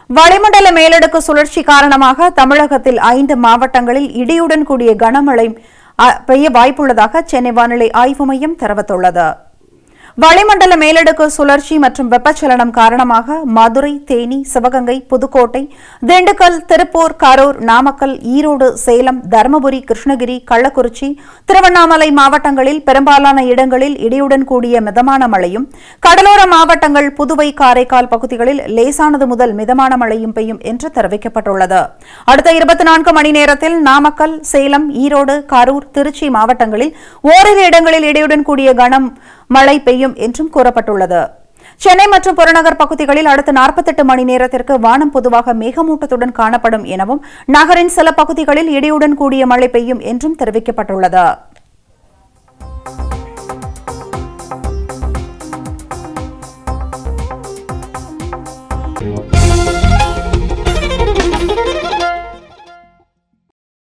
வளிமண்டல மேலடுக்கு சுழற்சி காரணமாக தமிழகத்தில் ஐந்து மாவட்டங்களில் இடியுடன் கூடிய கனமழை அ, பெய்ய வாய்ப்புள்ளதாக சென்னை வானிலை ஆய்வு மையம் தெரிவித்துள்ளது வளிமண்டல மேலடுக்கு சுழற்சி மற்றும் வெப்பச்சலனம் காரணமாக மதுரை தேனி சிவகங்கை புதுக்கோட்டை திண்டுக்கல் திருப்பூர் கரூர் நாமக்கல் ஈரோடு சேலம் தருமபுரி கிருஷ்ணகிரி கள்ளக்குறிச்சி திருவண்ணாமலை மாவட்டங்களில் பெரும்பாலான இடங்களில் இடியுடன் கூடிய மிதமான மழையும் கடலோர மாவட்டங்கள் புதுவை காரைக்கால் பகுதிகளில் லேசானது முதல் மிதமான மழையும் பெய்யும் என்று தெரிவிக்கப்பட்டுள்ளது அடுத்த இருபத்தி நான்கு மணி நேரத்தில் நாமக்கல் சேலம் ஈரோடு கரூர் திருச்சி மாவட்டங்களில் ஓரிரு இடங்களில் இடியுடன் கூடிய கனம் மழை பெய்யும் என்றும் கூறப்பட்டுள்ளது சென்னை மற்றும் புறநகர் பகுதிகளில் அடுத்த 48 மணி நேரத்திற்கு வானம் பொதுவாக மேகமூட்டத்துடன் காணப்படும் எனவும் நகரின் சில பகுதிகளில் இடியுடன் கூடிய மழை பெய்யும் என்றும் தெரிவிக்கப்பட்டுள்ளது Thank